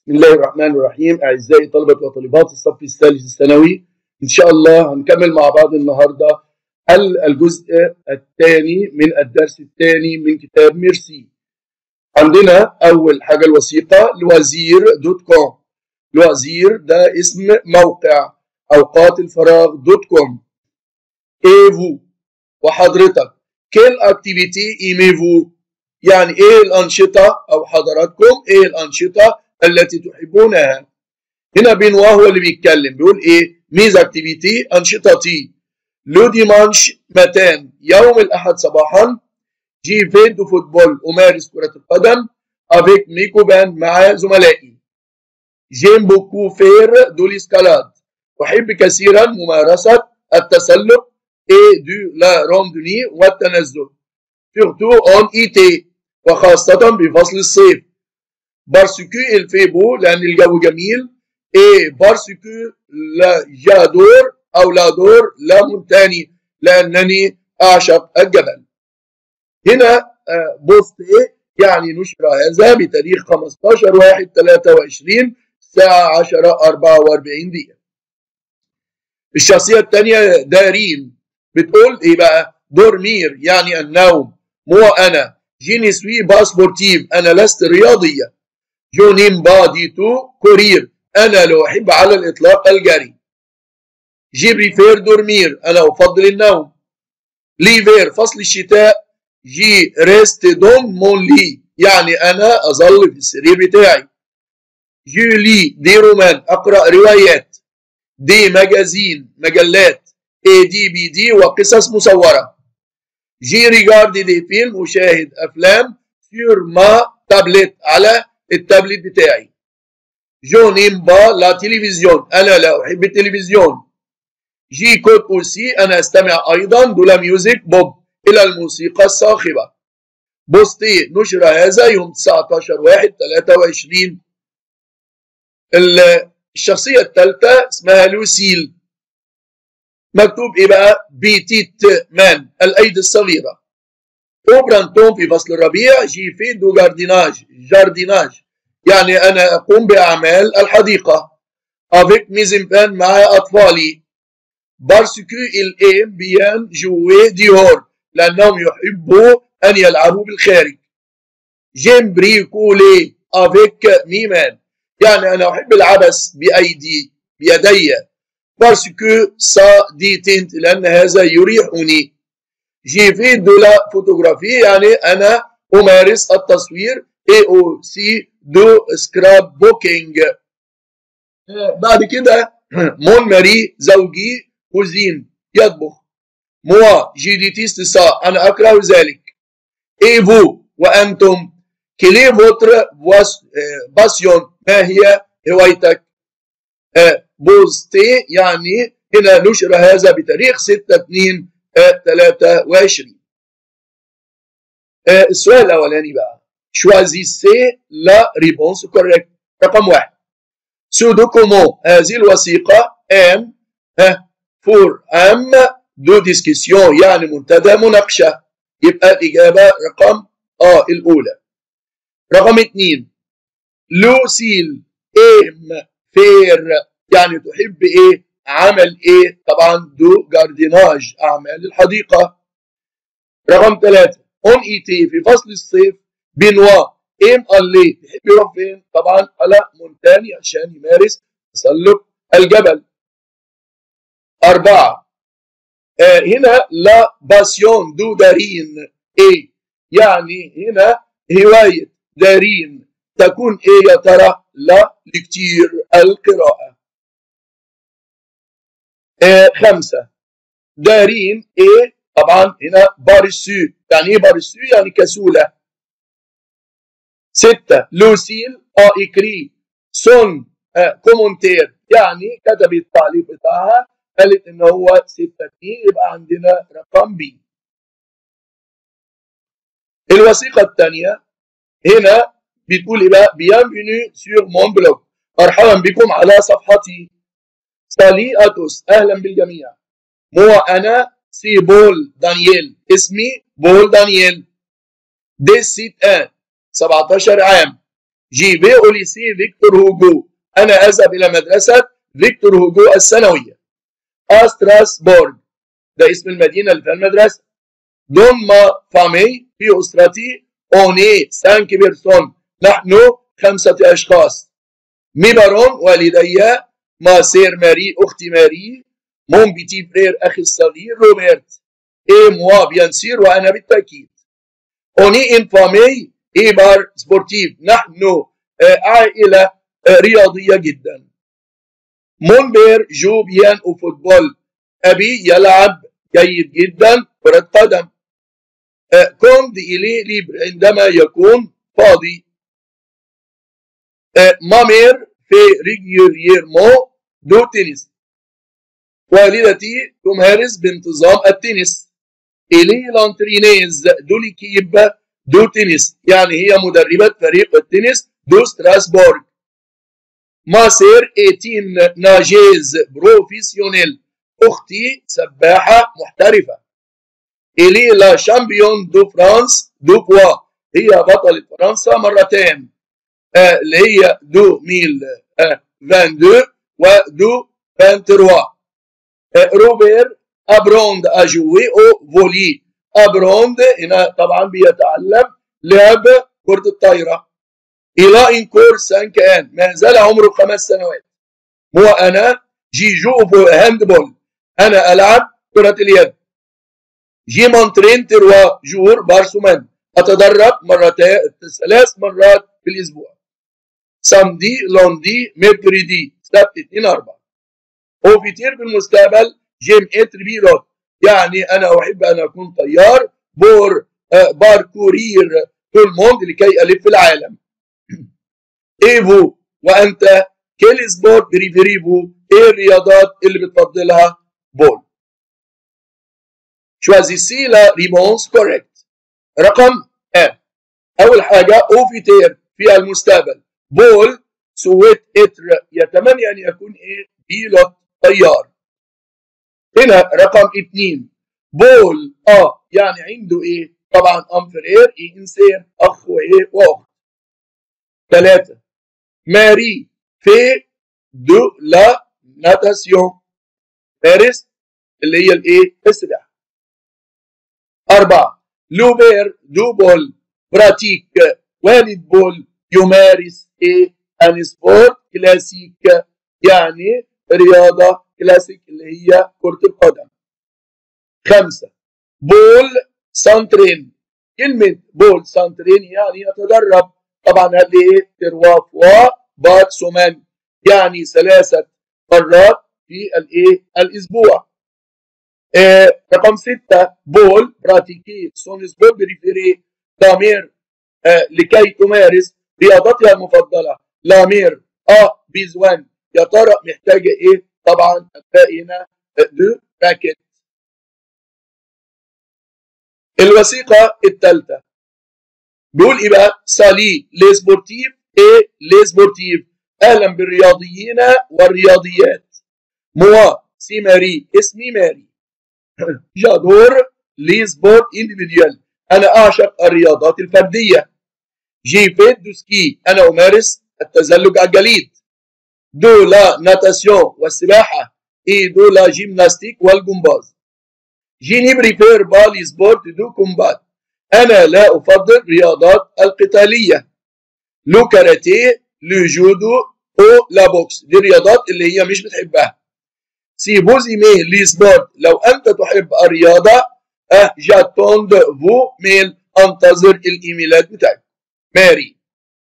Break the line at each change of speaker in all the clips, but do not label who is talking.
بسم الله الرحمن الرحيم أعزائي طلبة وطالبات الصف الثالث الثانوي إن شاء الله هنكمل مع بعض النهاردة الجزء الثاني من الدرس الثاني من كتاب ميرسي عندنا أول حاجة الوثيقة لوزير دوت كوم لوزير ده اسم موقع أوقات الفراغ دوت كوم ايفو وحضرتك كيل اكتيفيتي ايميفو يعني ايه الانشطه او حضراتكم ايه الانشطه التي تحبونها هنا بينوا هو اللي بيتكلم بيقول ايه ميز اكتيفيتي انشطتي لو ديمانش متان يوم الاحد صباحا جي في دو فوتبول امارس كره القدم افيك ميكو بان مع زملائي جيم بوكو فير دو ليسكالاد احب كثيرا ممارسه التسلق اي دو لا روندوني والتنزل سورتو اون ايتي وخاصة بفصل الصيف بارسكو الفيبو لأن الجو جميل اي بارسكو لا جادور أو لا دور لا مونتاني لأنني أعشق الجبل هنا بوست يعني نشر هذا بتاريخ 15 1 23 الساعة 10 44 دقيقة الشخصية الثانية دارين بتقول ايه بقى دورمير يعني النوم مو انا جيني سوي باسبورتيف انا لست رياضية جونيم باديتو كورير انا لا احب على الاطلاق الجري جي بريفير دورمير انا افضل النوم ليفير فصل الشتاء جي ريست دون مون لي يعني انا اظل في السرير بتاعي جولي دي رومان اقرا روايات دي مجازين مجلات اي دي بي دي وقصص مصورة جي ريجارد دي فيلم أشاهد أفلام سيور ما تابلت على التابلت بتاعي جو نيم با لا تلفزيون أنا لا أحب التلفزيون جي كود أوسي أنا أستمع أيضا دولا ميوزك بوب إلى الموسيقى الصاخبة بوستي نشر هذا يوم 19 1 23 الشخصية الثالثة اسمها لوسيل مكتوب ايه بقى بيتيت مان الايدي الصغيره اوبرانتون في فصل الربيع جي في دو جارديناج جارديناج يعني انا اقوم باعمال الحديقه افيك ميزمبان مع اطفالي بارسكو الايم بيان جوي ديور لانهم يحبوا ان يلعبوا بالخارج جيم بريكولي افيك ميمان يعني انا احب العبث بايدي بيدي باسكو سا ديتنت لأن هذا يريحني جي في دو لا فوتوغرافي يعني أنا أمارس التصوير اي او سي دو سكراب بوكينج بعد كده مون ماري زوجي كوزين يطبخ موا جي ديتيست سا أنا أكره ذلك اي فو وأنتم كلي فوتر باسيون ما هي هوايتك بوزتي يعني هنا نشر هذا بتاريخ 6 2 23 السؤال الاولاني بقى شوازيسي لا ريبونس كوريكت رقم واحد سودو كومو هذه الوثيقة ام فور ام دو ديسكسيون يعني منتدى مناقشة يبقى الإجابة رقم اه الأولى رقم اثنين لوسيل ام فير يعني تحب ايه عمل ايه طبعا دو جارديناج اعمال الحديقه رقم ثلاثة اون اي تي في فصل الصيف بنوا ام اللي تحب يروح فين طبعا على مونتاني عشان يمارس تسلق الجبل أربعة آه هنا لا باسيون دو دارين ايه يعني هنا هواية دارين تكون ايه يا ترى لا لكتير القراءة آه خمسة دارين ايه طبعا هنا بارسو يعني ايه بارسو يعني كسولة ستة لوسيل اه اكري سون آه كومونتير يعني كتب التعليق بتاعها قالت ان هو ستة اتنين يبقى عندنا رقم بي الوثيقة الثانية هنا بتقول ايه بقى بيانفيني سور مون بلوج مرحبا بكم على صفحتي سالي اتوس اهلا بالجميع مو انا سي بول دانييل اسمي بول دانييل دي سيت ان 17 عام جي في او ليسي فيكتور هوجو انا اذهب الى مدرسه فيكتور هوجو الثانويه استراسبورغ ده اسم المدينه اللي فيها المدرسه دون ما فامي في اسرتي اوني سانك بيرسون نحن خمسه اشخاص مي بارون والدي ما سير ماري اختي ماري مون بيتي فرير اخي الصغير روبرت اي موا بيان سير وانا بالتاكيد اوني ان فامي اي بار سبورتيف نحن عائله رياضيه جدا مون بير جو بيان او فوتبول ابي يلعب جيد جدا كره قدم كوند الي ليبر عندما يكون فاضي مامير في ريجيرمو دو تنس والدتي تمارس بانتظام التنس إلي لانترينيز دو ليكيب دو تنس يعني هي مدربة فريق التنس دو ستراسبورغ ماسير ايتين ناجيز بروفيسيونيل أختي سباحة محترفة إلي لا شامبيون دو فرانس دو بوا هي بطلة فرنسا مرتين آه اللي هي دو ميل آه 22 ودو 23 آه روبير ابروند اجوي او فولي ابروند هنا طبعا بيتعلم لعب كرة الطايرة إلى إن كور سان كان ما زال عمره خمس سنوات هو أنا جي جو هاندبول أنا ألعب كرة اليد جي مونترين تروا جور بارسومان أتدرب مرتين ثلاث مرات في الأسبوع سامدي لوندي ميركوريدي سبت اثنين أربعة أوفيتير في المستقبل جيم اتر بيلوت يعني أنا أحب أن أكون طيار بور باركورير كل موند لكي ألف العالم ايفو وأنت كيل سبورت بريفريفو ايه الرياضات اللي بتفضلها بول choisissez la réponse correcte رقم A أول حاجة أوفيتير في المستقبل بول سويت إتر يتمنى أن يكون إيه بيلوت طيار هنا رقم اثنين بول اه يعني عنده ايه طبعا امفرير ايه انسان اخ وايه واخت ثلاثة ماري في دو لا ناتاسيون مارس اللي هي الايه السباحة أربعة لوبير دو بول براتيك والد بول يمارس ايه ان سبورت كلاسيك يعني رياضة كلاسيك اللي هي كرة القدم خمسة بول سانترين كلمة بول سانترين يعني يتدرب طبعا هذه تروا فوا بات سومان يعني ثلاثة مرات في الايه الاسبوع آه رقم ستة بول براتيكي سون سبور بريفيري لامير آه لكي تمارس رياضتها المفضلة لامير اه بيزوان يا ترى محتاجة ايه طبعا هتلاقي هنا دو باكيت الوثيقة الثالثة بيقول ايه بقى سالي لي سبورتيف ايه لي سبورتيف اهلا بالرياضيين والرياضيات موا سي ماري اسمي ماري جادور لي سبورت انديفيديوال انا اعشق الرياضات الفردية جي فيت دو سكي انا امارس التزلج على الجليد دو لا ناتاسيون والسباحة اي دو لا جيمناستيك والجمباز جيني بريفير بالي سبورت دو كومبات أنا لا أفضل رياضات القتالية لو كاراتيه لو جودو أو لا بوكس دي الرياضات اللي هي مش بتحبها سي فوزي مي لي سبورت لو أنت تحب الرياضة أه جاتوند فو ميل أنتظر الإيميلات بتاعك ماري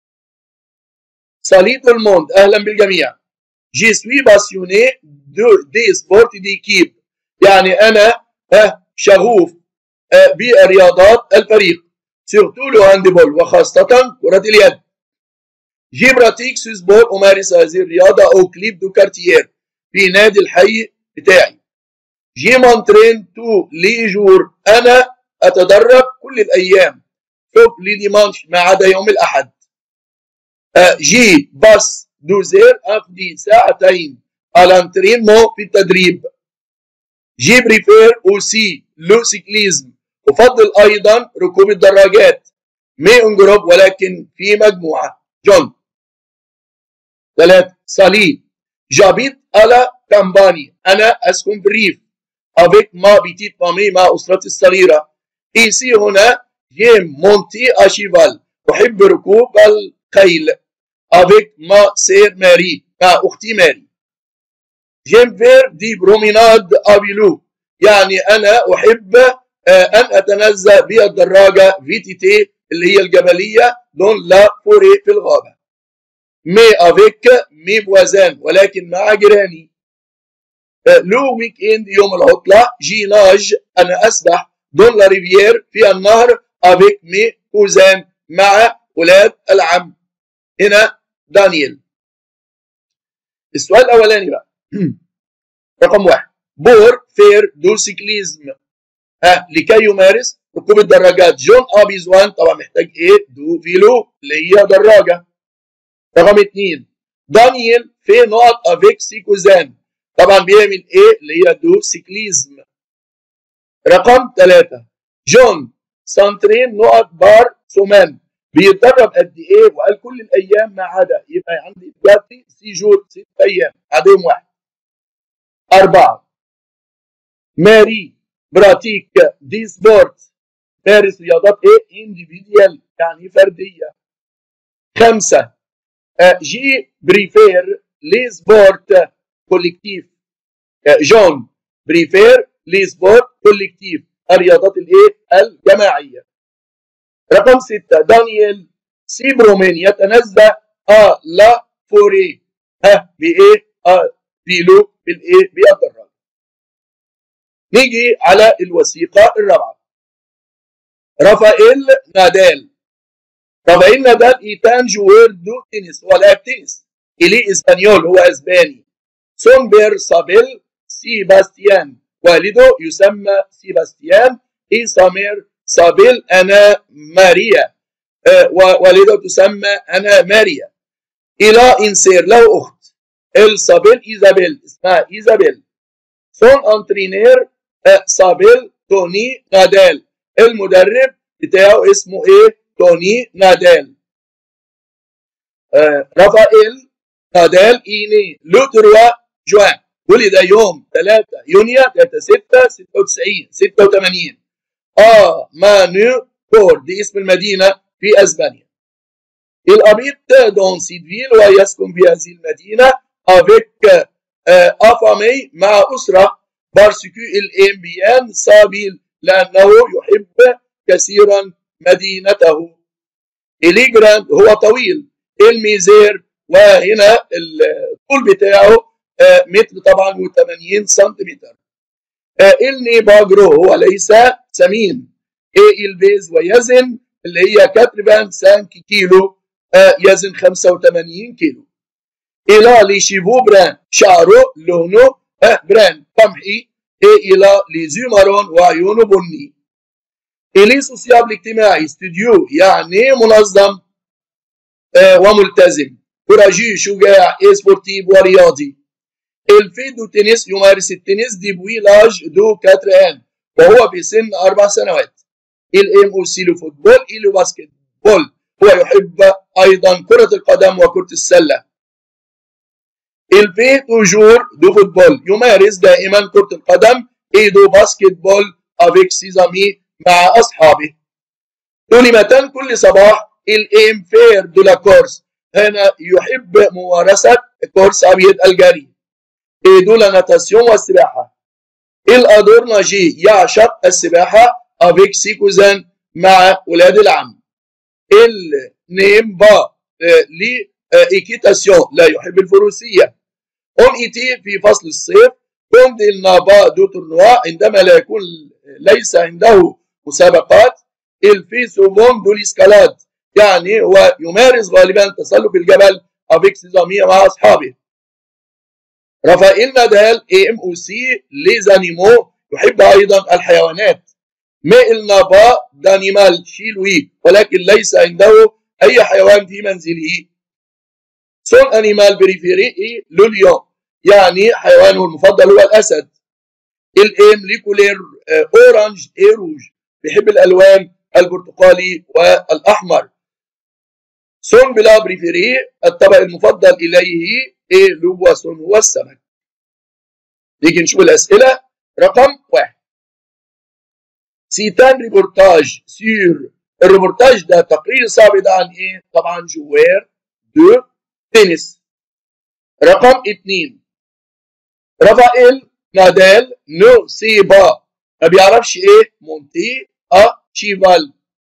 ساليت الموند أهلا بالجميع جي سوي باسيوني دو دي سبورت دي كيب يعني انا أه شغوف أه برياضات الفريق سيرتو لو هاندبول وخاصة كرة اليد جي براتيك سبور أمارس هذه الرياضة أو كليب دو كارتيير في نادي الحي بتاعي جي مونترين تو لي جور أنا أتدرب كل الأيام شوف لي ديمانش ما عدا يوم الأحد أه جي باس دوزير أقضي ساعتين الانترينمون في التدريب جي بريفير أوسي لو سيكليزم أفضل أيضا ركوب الدراجات مي ان جروب ولكن في مجموعة جون ثلاثة صليب جابيت على كامباني أنا أسكن في الريف avec ما بيتيت مامي مع أسرتي الصغيرة إيسي هنا يم مونتي أشيفال أحب ركوب الخيل avec ما سير ماري مع أختي ماري جيم فير دي بروميناد أبيلو يعني أنا أحب أن أتنزه بالدراجة في تي تي اللي هي الجبلية دون لا فوري في الغابة مي افيك مي بوازان ولكن مع جيراني لو ويك اند يوم العطلة جيناج أنا أسبح دون لا ريفيير في النهر افيك مي كوزان مع أولاد العم هنا دانيال السؤال الأولاني بقى رقم واحد بور فير دو سيكليزم ها لكي يمارس ركوب الدراجات جون ابيزوان طبعا محتاج ايه دو فيلو اللي هي دراجه رقم اثنين دانيال في نقط افيك سيكوزان طبعا بيعمل ايه اللي هي دو سيكليزم رقم ثلاثة جون سانترين نقط بار سومان بيتدرب قد ايه وقال كل الايام ما عدا يبقى عندي دلوقتي سي جور ست ايام عددهم واحد أربعة ماري براتيك دي سبورت مارس رياضات ايه انديفيديال يعني فرديه خمسه جي بريفير لي سبورت كوليكتيف جون بريفير لي سبورت كوليكتيف الرياضات الايه الجماعيه رقم ستة دانيال سيبرومين يتنزه ا لا فوري ها بايه ا بيلو بالايه بالدراجه نيجي على الوثيقه الرابعه رافائيل نادال رافائيل نادال ايتان جوير دو تنس هو لاعب تنس الي اسبانيول هو اسباني سومبر سابيل سيباستيان والده يسمى سيباستيان اي سامير سابيل انا ماريا آه ووالده تسمى انا ماريا الى انسير له اخت ال سابيل ايزابيل اسمها ايزابيل سون انترينير آه سابيل توني نادال المدرب بتاعه اسمه ايه توني نادال آه رافائيل نادال ايني لو 3 جوان ولد يوم 3 يونيو 3 6 96 86 اه مانو كور دي اسم المدينه في اسبانيا الابيت دون سيدفيل ويسكن في هذه المدينه افيك آه افامي مع اسره بارسكو الام بيان سابيل لأنه يحب كثيرا مدينته إليجراند هو طويل الميزير وهنا الطول بتاعه متر طبعا و80 سنتيمتر النيباجرو هو ليس سمين ايه البيز ويزن اللي هي كاتربان 5 كيلو يزن 85 كيلو إلى لشيفو بران شعره لونه بران قمحي إلى لزمرون وعيونه بني إلي سوسيابل اجتماعي استوديو يعني منظم آه وملتزم كوراجي شجاع سبورتيف ورياضي الفيدو تنس يمارس التنس دي بويلاج دو كاتران وهو بسن أربع سنوات الام او سي فوتبول إلو باسكت بول هو يحب أيضا كرة القدم وكرة السلة البي توجور دو فوتبول يمارس دائما كرة القدم اي دو باسكت بول افيك سيزامي مع اصحابه كلمتان كل صباح الام فير دو لا كورس هنا يحب ممارسة كورس أبيض الجري اي دو لا ناتاسيون والسباحة الادور ناجي يعشق السباحة افيك سيكوزان مع ولاد العم النيم با لي ايكيتاسيون لا يحب الفروسية اون ايتي في فصل الصيف كوند النابا دو تورنوا عندما لا يكون ليس عنده مسابقات الفي سوفون دو الاسكالاد يعني هو يمارس غالبا تسلق الجبل افيك سيزامية مع اصحابه رافائيل نادال اي ام او سي ليزانيمو يحب ايضا الحيوانات مي النابا دانيمال شيلوي ولكن ليس عنده اي حيوان في منزله سون انيمال بريفيري لوليون يعني حيوانه المفضل هو الاسد الام ليكولير اورانج اي روج بيحب الالوان البرتقالي والاحمر سون بلا بريفيري الطبق المفضل إليه إيه لو بواسون هو السمك نيجي نشوف الأسئلة رقم واحد سيتان ريبورتاج سير الريبورتاج ده تقرير صعب ده عن ايه؟ طبعا جوار دو تنس رقم اثنين رافائيل نادال نو سي با ما بيعرفش ايه مونتي ا شيفال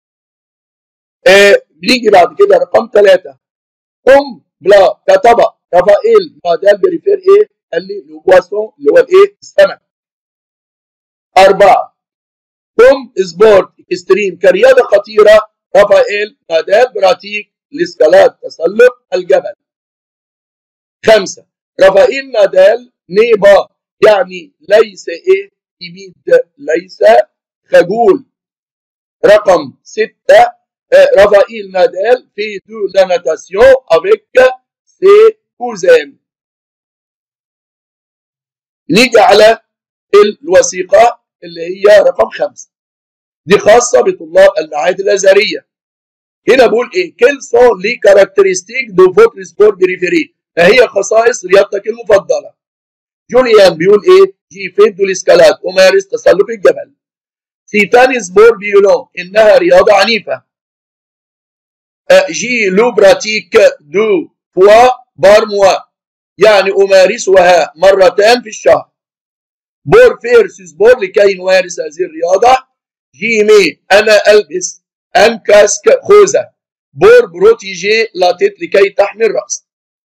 آه بنيجي بعد كده رقم ثلاثة قم بلا كطبق رافائيل نادال بريفير ايه قال لي لو بواسون اللي هو الايه السمك أربعة قم سبورت اكستريم كرياضة خطيرة رافائيل نادال براتيك الاسكالات تسلق الجبل خمسة رافائيل نادال نيبا يعني ليس ايه تيميد ليس خجول رقم ستة رافائيل نادال في دو لا ناتاسيون افيك سي كوزين نيجي على الوثيقة اللي هي رقم خمسة دي خاصة بطلاب المعاهد الأزهرية هنا بقول إيه كيل سون لي كاركترستيك دو فوتر سبور بريفيري ما هي خصائص رياضتك المفضلة جوليان بيقول إيه جي فيد دو الإسكالات أمارس تسلق الجبل سيتان سبور بيقولون إنها رياضة عنيفة جي لو براتيك دو فوا بار موا يعني أمارسها مرتان في الشهر بور فيرسس بور لكي نمارس هذه الرياضة جيمي أنا ألبس أن كاسك خوذة بور بروتيجي لاتيت لكي تحمي الرأس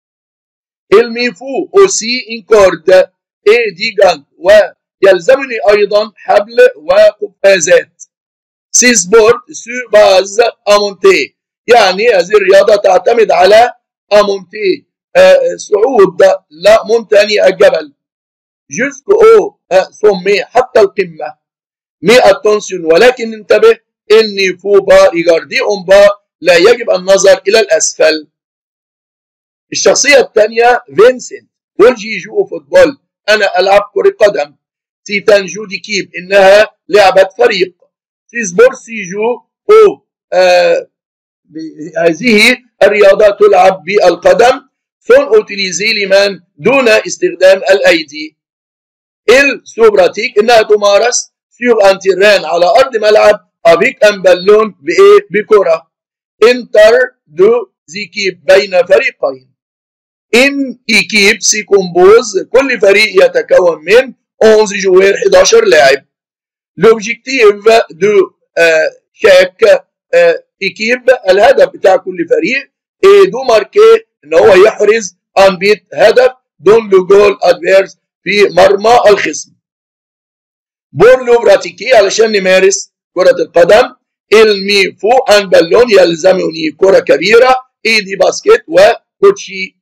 الميفو أوسي إنكورد إي ديجان ويلزمني أيضا حبل وقفازات سيسبورت سو باز أمونتي يعني هذه الرياضة تعتمد على أمونتي آه صعود لا منتني الجبل جزء او سمي حتى القمة مي اتونسيون ولكن انتبه اني فوبا ريجاردي با لا يجب النظر الى الاسفل الشخصية الثانية فينسنت والجي جو فوتبول انا العب كرة قدم تيتان جو دي كيب انها لعبة فريق سيسبور سيجو او آه هذه الرياضة تلعب بالقدم سون اوتيليزي لمن دون استخدام الايدي السوبراتيك انها تمارس سيغ انتيران على ارض ملعب افيك ان بالون بايه بكره انتر دو زيكيب بين فريقين ان ايكيب سي كومبوز كل فريق يتكون من 11 جوير 11 لاعب لوبجيكتيف دو آه شاك آه ايكيب الهدف بتاع كل فريق ايه دو ماركي ان هو يحرز ان بيت هدف دون لو جول ادفيرس في مرمى الخصم بورلو براتيكي علشان نمارس كرة القدم المي فوق ان بالون يلزمني كرة كبيرة ايدي باسكت وكوتشي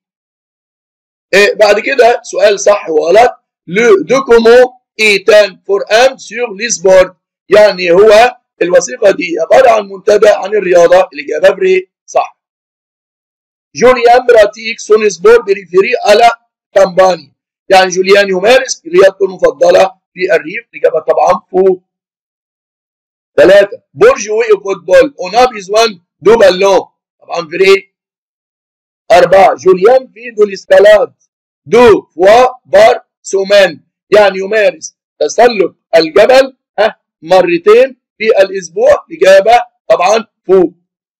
إيه بعد كده سؤال صح وغلط لو دوكومو ايتان فور ام سيغ ليسبورد يعني هو الوثيقة دي عبارة عن منتدى عن الرياضة الإجابة بري صح جوليان براتيك سون سبور بريفيري على كامباني يعني جوليان يمارس رياضته المفضلة في الريف الإجابة طبعا فوق ثلاثة برج وقف فوتبول اون بيزوان دو بالون طبعا فري أربعة جوليان في دو الاسكالاد دو فوا بار سومان يعني يمارس تسلق الجبل ها مرتين في الأسبوع الإجابة طبعا فوق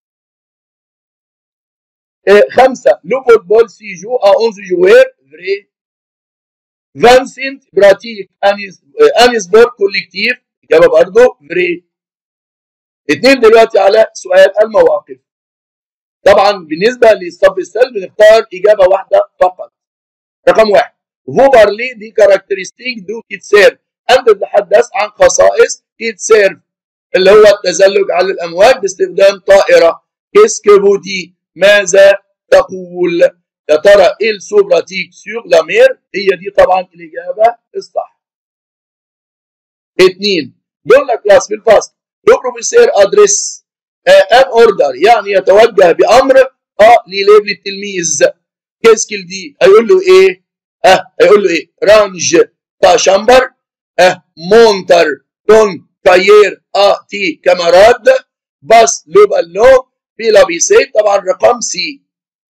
إيه خمسة لو فوتبول سي جو ا 11 جوير فري فانسنت براتيك اني سبور كوليكتيف اجابه برضه فري اتنين دلوقتي على سؤال المواقف طبعا بالنسبه للصف السلب بنختار اجابه واحده فقط رقم واحد فو بارلي دي كاركترستيك دو كيتسير انت تتحدث عن خصائص كيتسير اللي هو التزلج على الامواج باستخدام طائره كيسكو دي ماذا تقول يا ترى ايه السوبراتيك سيغ لامير هي دي طبعا الاجابه الصح اثنين دون لا كلاس في الفصل لو بروفيسور ادريس ان اوردر يعني يتوجه بامر اه لليف للتلميذ كيسكيل دي هيقول له ايه اه هيقول له ايه رانج تا شامبر اه مونتر تون كاير ا تي كاماراد بس لو بالو في لابيسي طبعا رقم سي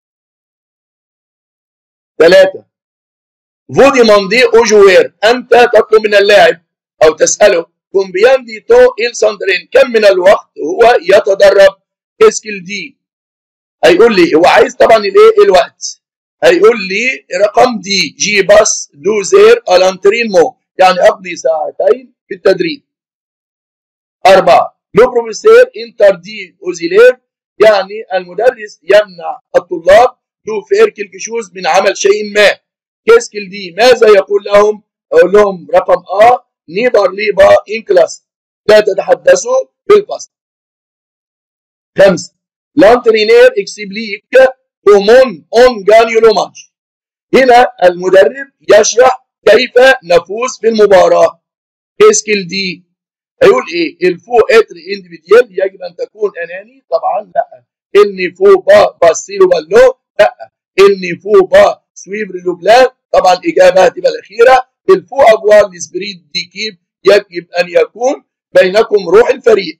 ثلاثة vous demandez au joueur أنت تطلب من اللاعب أو تسأله combien de temps il s'entraîne كم من الوقت هو يتدرب qu'est-ce qu'il dit هيقول لي هو عايز طبعا الايه الوقت هيقول لي رقم دي جي باس دوزير الانترينمو يعني اقضي ساعتين في التدريب أربعة لو بروفيسور انتر دي اوزيلير يعني المدرس يمنع الطلاب دو فير كيلك شوز من عمل شيء ما كيسكل دي ماذا يقول لهم اقول لهم رقم ا نيبر ليبا ان كلاس لا تتحدثوا في الفصل خمسة لانترينير اكسبليك كومون اون جانيو لو ماتش هنا المدرب يشرح كيف نفوز في المباراة كيسكل دي هيقول ايه الفو اتر انديفيديال يجب ان تكون اناني طبعا لا اني فو با باسيلو بالو لا اني فو با سويفر لو بلان طبعا الاجابه هتبقى الاخيره الفو افوار لسبريت دي كيب يجب ان يكون بينكم روح الفريق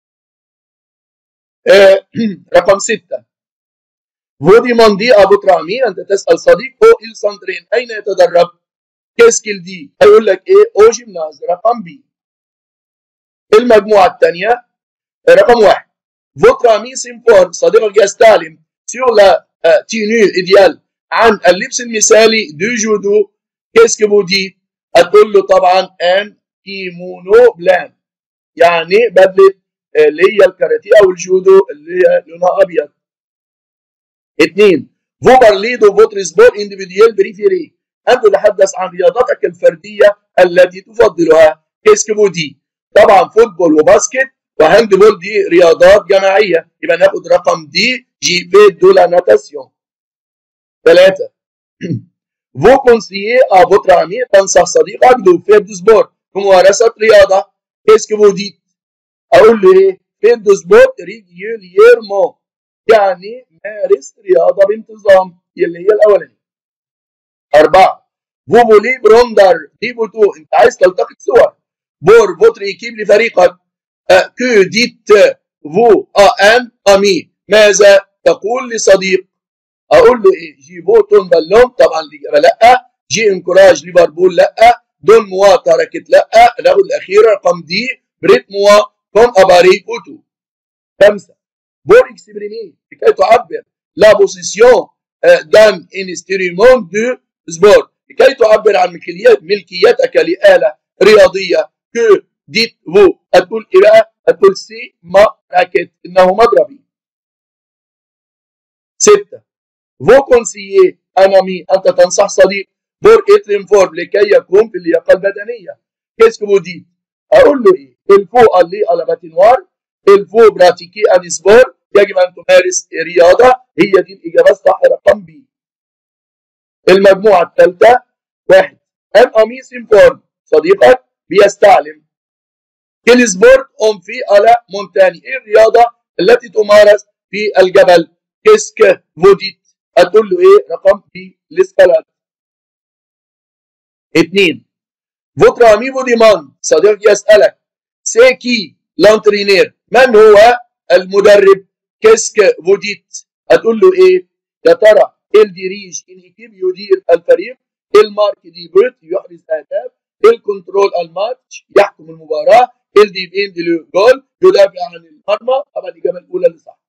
آه رقم ستة فودي موندي ابو ترامي انت تسال صديقه il ساندرين اين يتدرب كيسكيل دي هيقول لك ايه او جيمناز رقم بي المجموعه الثانيه رقم واحد فوترامي سيمفور صديقك يستعلم سيور لا تينو ايديال عن اللبس المثالي دو جودو كيسك بودي هتقول له طبعا ان كيمونو بلان يعني بدله اللي هي الكاراتيه او الجودو اللي هي لونها ابيض اثنين فو بارلي دو فوتر سبور انديفيديال بريفيري انت تتحدث عن رياضتك الفرديه التي تفضلها كيسك بودي طبعا فوتبول وباسكت وهاند بول دي رياضات جماعيه يبقى ناخد رقم دي جي في دو لا ناتاسيون ثلاثه فو كونسيي ا فوتر امي تنصح صديقك دو فير دو سبور بممارسه رياضه كيسك بودي اقول له ايه فير دو سبور ريجيوليرمون يعني مارس رياضه بانتظام اللي هي الاولانيه اربعه فو فولي بروندر دي بوتو انت عايز تلتقط صور بور فوتر ايكيب لفريقك كو ديت فو ا ان امي ماذا تقول لصديق اقول له ايه جي فوتون بالون طبعا الاجابه لا جي انكوراج ليفربول لا دون موا تركت لا ناخد الاخيره رقم دي بريت موا كوم اباري كوتو خمسه بور اكسبريمي لكي تعبر لا بوسيسيون دان انستريمون دو سبور لكي تعبر عن ملكيتك لآلة رياضية كو ديت فو هتقول ايه بقى؟ هتقول سي ما راكت انه مضربي ستة فو كونسيي انا مي انت تنصح صديق بور اترين فورم لكي يكون في اللياقة البدنية كيسكو فو دي اقول له ايه الفو اللي على باتينوار الفو براتيكي ان سبور يجب ان تمارس رياضة هي دي الاجابة الصح رقم بي المجموعة الثالثة واحد ان امي سيمفورم صديقك بيستعلم كل سبورت اون في على مونتاني ايه الرياضة التي تمارس في الجبل كيسك فوديت هتقول له ايه رقم بي لسكالات اثنين فوتر اميفو ديمان صديق يسألك سيكي لانترينير من هو المدرب كيسك فوديت هتقول له ايه يا ترى الديريج ان ايكيب يدير الفريق المارك دي بوت يحرز اهداف الكنترول الماتش يحكم المباراه الدي بين دي جول يدافع عن المرمى طبعا الاجابه الاولى اللي صح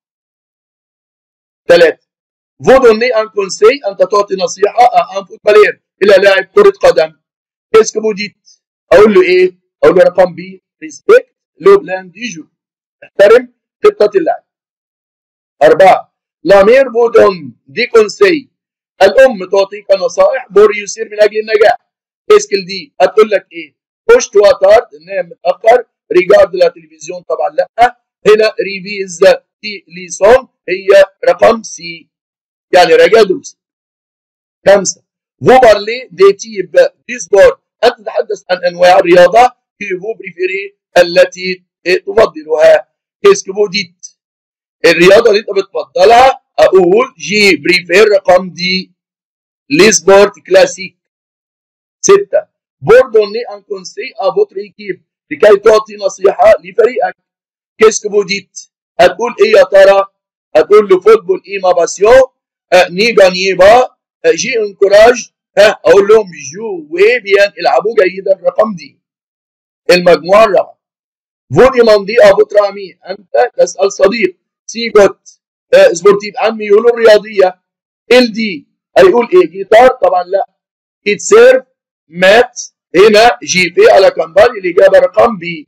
ثلاثه فو دوني ان كونسي انت تعطي نصيحه ان فوتبالير الى لاعب كره قدم كيسك بوديت اقول له ايه؟ اقول له رقم بي ريسبكت لو بلان دي جو احترم خطه اللعب اربعه لامير بودون دي كونسي الام تعطيك نصائح بور يسير من اجل النجاح اسكل دي هتقول لك ايه بوش تو اتارد نام متاخر ريجارد لا تلفزيون طبعا لا هنا ريفيز تي ليسون هي رقم سي يعني راجع دروس خمسه فو بارلي دي تيب دي سبورت انت تتحدث عن انواع الرياضه كي فو بريفيري التي تفضلها كيسك فو ديت الرياضه اللي انت بتفضلها اقول جي بريفير رقم دي لي سبورت كلاسيك ستة بوردوني ان كونسي ا فوتر ايكيب لكي تعطي نصيحة لفريقك كيسك بوديت هتقول ايه يا ترى هتقول له فوتبول اي ما باسيون ني جانيي با جي انكوراج ها اقول لهم جو بيان العبوا جيدا رقم دي المجموعه الرابعه فودي ماندي ابو ترامي انت تسال صديق سيجوت سبورتيف عن ميوله الرياضيه ال دي هيقول ايه جيتار طبعا لا اتسيرف مات هنا جي بي على كمباني الاجابه رقم بي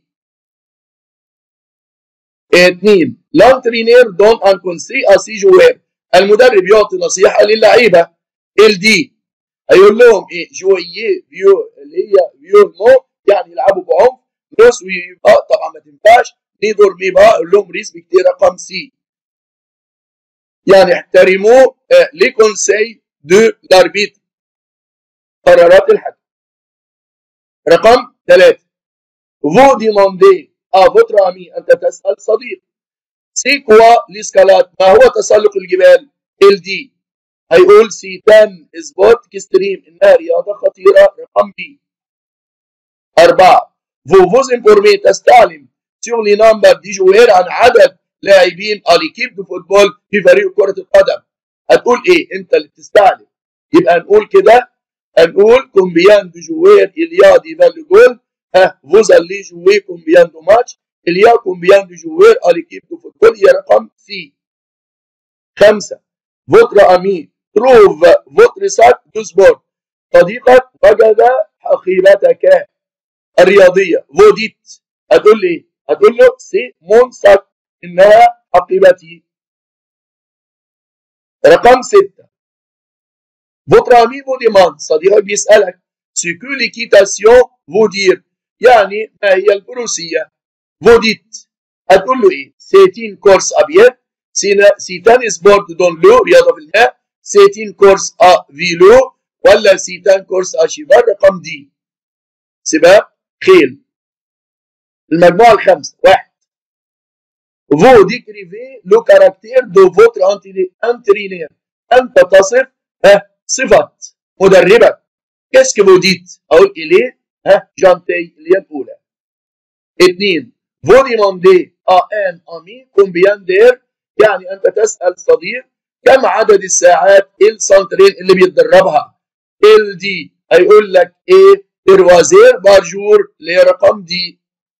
اثنين لانترينير دون ان كونسي اسي جوير المدرب يعطي نصيحه للعيبه ال دي هيقول لهم ايه جويي فيو اللي هي فيو مو يعني يلعبوا بعنف نوس ويبقى طبعا ما تنفعش نيدور مي بقى اقول لهم ريسبكتي رقم سي يعني احترموا آه لي كونسي دو لاربيت قرارات الحكم رقم ثلاثة فو ديماندي ا فوتر امي انت تسال صديق سي كوا ليسكالات ما هو تسلق الجبال ال دي هيقول سيتان سبوت كستريم انها رياضه خطيره رقم بي أربعة فوفوز انفورمي تستعلم سيغ لي نمبر دي جوير عن عدد لاعبين اليكيب دو فوتبول في فريق كرة القدم هتقول ايه انت اللي بتستعلم يبقى نقول كده هنقول كومبيان دو جوير اليا دي فالو جول ها فوز اللي جوي كومبيان دو ماتش اليا كومبيان دو جوير اليكيب دو فوتبول هي رقم سي خمسة فوتر امي تروف فوتر ساك دو سبورت صديقك وجد حقيبتك الرياضية فوديت هتقول لي ايه؟ هتقول له سي مون ساك انها حقيبتي رقم ستة Votre ami vous demande صديقك بيسألك ce que l'équitation vous dire يعني ما هي البروسية vous dites هتقول له ايه سيتين كورس ابيض سيتان سبورت دون لو رياضة في الماء سيتين كورس ا فيلو ولا سيتان كورس ا شيفار رقم دي سباق خيل المجموعة الخامسة واحد vous décrivez le caractère de votre entraîneur أنت تصف ها صفة مدربك كيسك بوديت أقول إليه ها جانتي اللي هي الأولى اثنين vous demandez à un ami combien d'heures يعني أنت تسأل صديق كم عدد الساعات السنترين اللي بيتدربها ال دي هيقول لك ايه تروازير بارجور اللي هي رقم دي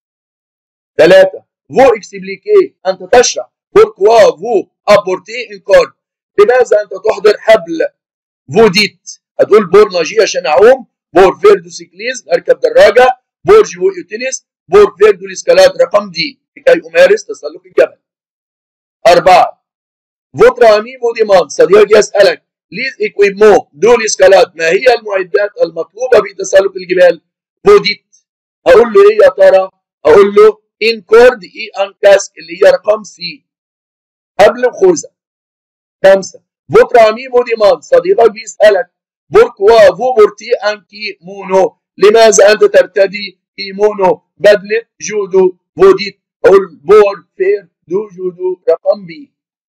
ثلاثة vous expliquer أنت تشرح pourquoi vous apportez une corde لماذا أنت تحضر حبل vous dites هتقول بور ناجي عشان أعوم بور فير دو سيكليز أركب دراجة بور جو يوتينيس بور فير دو الإسكالات رقم دي لكي أمارس تسلق الجبل أربعة votre ami vous demande صديقك يسألك ليز إيكويبمون دو الإسكالات ما هي المعدات المطلوبة في تسلق الجبال vous dites هقول له إيه يا ترى هقول له ان كورد اي ان كاسك اللي هي رقم سي قبل الخوذه خمسه فوتر امي موديمان صديقك بيسالك بوركوا فو بورتي ان كي مونو لماذا انت ترتدي كيمونو بدله جودو فوديت او البور فير دو جودو رقم بي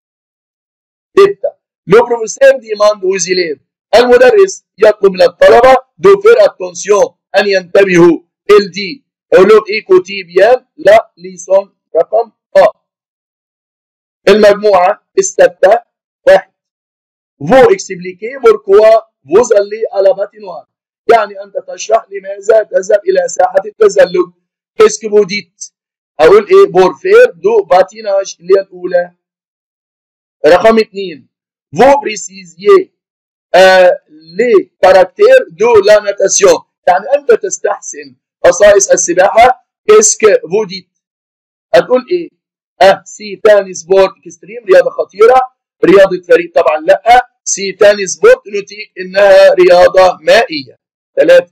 ستة لو بروفيسور ديماند وزيليف المدرس يطلب من الطلبة دو فير اتونسيون أن ينتبهوا ال دي علوم ايكوتي بيان لا ليسون رقم أ المجموعة الستة واحد فو اكسبليكي بوركوا فوز اللي على باتينوار يعني أنت تشرح لماذا تذهب إلى ساحة التزلج كيسك بوديت أقول إيه بورفير دو باتيناج اللي هي الأولى رقم اثنين فو بريسيزيي آه لي كاركتير دو لا ناتاسيون يعني أنت تستحسن خصائص السباحة كيسك فوديت هتقول ايه؟ اه سي تاني سبورت اكستريم رياضة خطيرة رياضة فريق طبعا لا سي تاني سبورت نوتيك انها رياضة مائية ثلاثة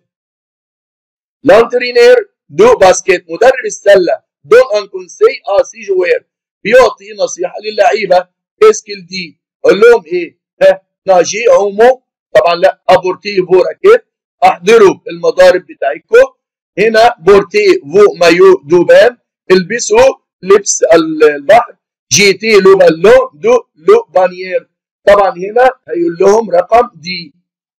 لانترينير دو باسكيت مدرب السلة دون ان كونسي اه سي جوير بيعطي نصيحة للعيبة كيسك دي قول لهم ايه؟ ها ناجي عومو طبعا لا ابورتي فو راكيت احضروا المضارب بتاعتكم هنا بورتي فو مايو دوبان البسوا لبس البحر جيتي لو بالو دو لو بانيير طبعا هنا هيقول لهم رقم دي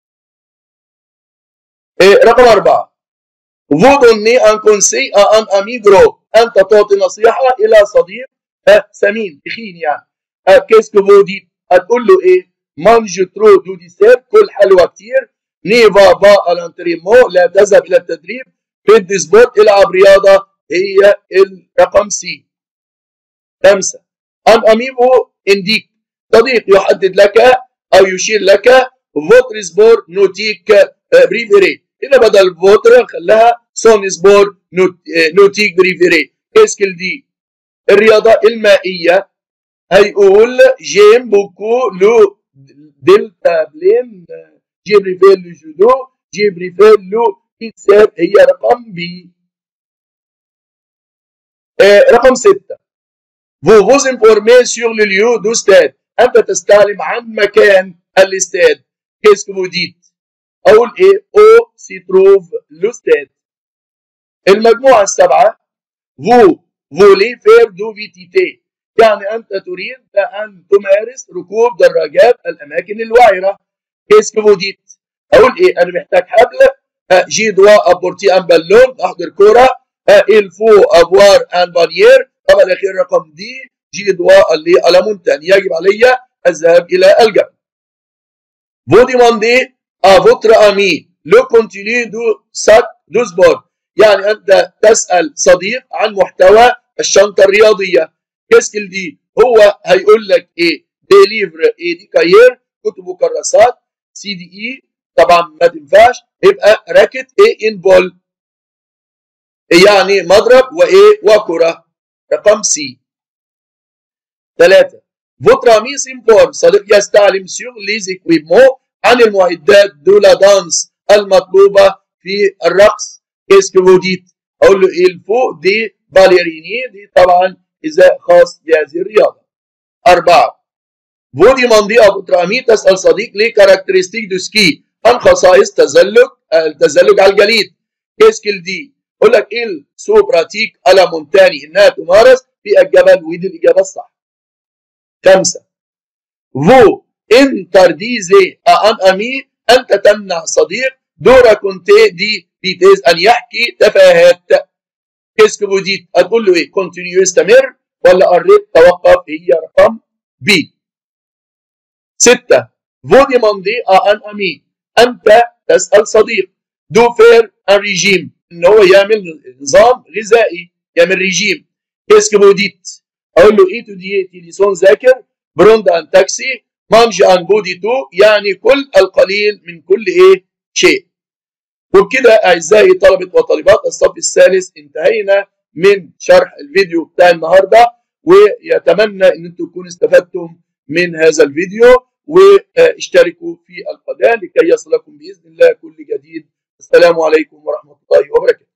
إيه رقم أربعة فو دوني ان كونسي ان اميجرو انت تعطي نصيحة الى صديق سمين تخين يعني كيس كو دي هتقول له ايه مانج ترو دو دي سير كل حلوه كتير نيفا با الانتريمو لا تذهب الى التدريب في سبورت العب رياضه هي الرقم سي خمسه ان اميبو انديك صديق يحدد لك او يشير لك فوتر سبور نوتيك بريفيري هنا بدل فوتر خلاها سون سبور نوتيك بريفيري اسكل دي الرياضه المائيه هيقول جيم بوكو لو دلتا بلين جيم ريفيل لو جودو جيم ريفيل لو كيتساب هي رقم بي آه رقم ستة vous vous informez sur le lieu du stade أنت تستعلم عن مكان الاستاد qu'est-ce que vous dites أقول إيه أو سي تروف لو stade المجموعة السبعة vous voulez faire du VTT يعني أنت تريد أن تمارس ركوب دراجات الأماكن الوعرة كيس كيفو ديت أقول إيه أنا محتاج حبل جي دوا أبورتي أن بالون أحضر كرة الفو أبوار أن بانير طبعا الأخير رقم دي جي دوا اللي على مونتان يجب علي الذهاب إلى الجبل Vous demandez à votre ami le contenu du sac du sport يعني أنت تسأل صديق عن محتوى الشنطة الرياضية كاسكل دي هو هيقول لك ايه دي ليفر ايه دي كاير كتب وكراسات سي دي اي طبعا ما تنفعش يبقى راكت ايه ان بول يعني مضرب وايه وكره رقم سي ثلاثة Votre ami s'informe صديق يستعلم sur les équipements عن المعدات دو لا دانس المطلوبة في الرقص كيس كو ديت اقول له ايه الفوق دي باليريني دي طبعا إذا خاص بهذه الرياضة أربعة فودي ماندي أبو ترامي تسأل صديق ليه كاركترستيك دو سكي عن خصائص تزلج التزلج على الجليد كيسكل دي يقول لك إيه سو براتيك على مونتاني إنها تمارس في الجبل ودي الإجابة الصح خمسة فو انترديزي أن أمي أنت تمنع صديق دورا كونتي دي بيتيز أن يحكي تفاهات كيس كو دي هتقول له ايه كونتينيو يستمر ولا قريت توقف هي رقم بي ستة فو ديماندي ان امي انت تسال صديق دو فير ان ريجيم ان هو يعمل نظام غذائي يعمل ريجيم كيس كو ديت اقول له ايه تو ديتي ليسون ذاكر بروند ان تاكسي مانج ان بودي تو يعني كل القليل من كل ايه شيء وبكده اعزائي طلبه وطالبات الصف الثالث انتهينا من شرح الفيديو بتاع النهارده ويتمنى ان انتم تكونوا استفدتم من هذا الفيديو واشتركوا في القناه لكي يصلكم باذن الله كل جديد السلام عليكم ورحمه الله وبركاته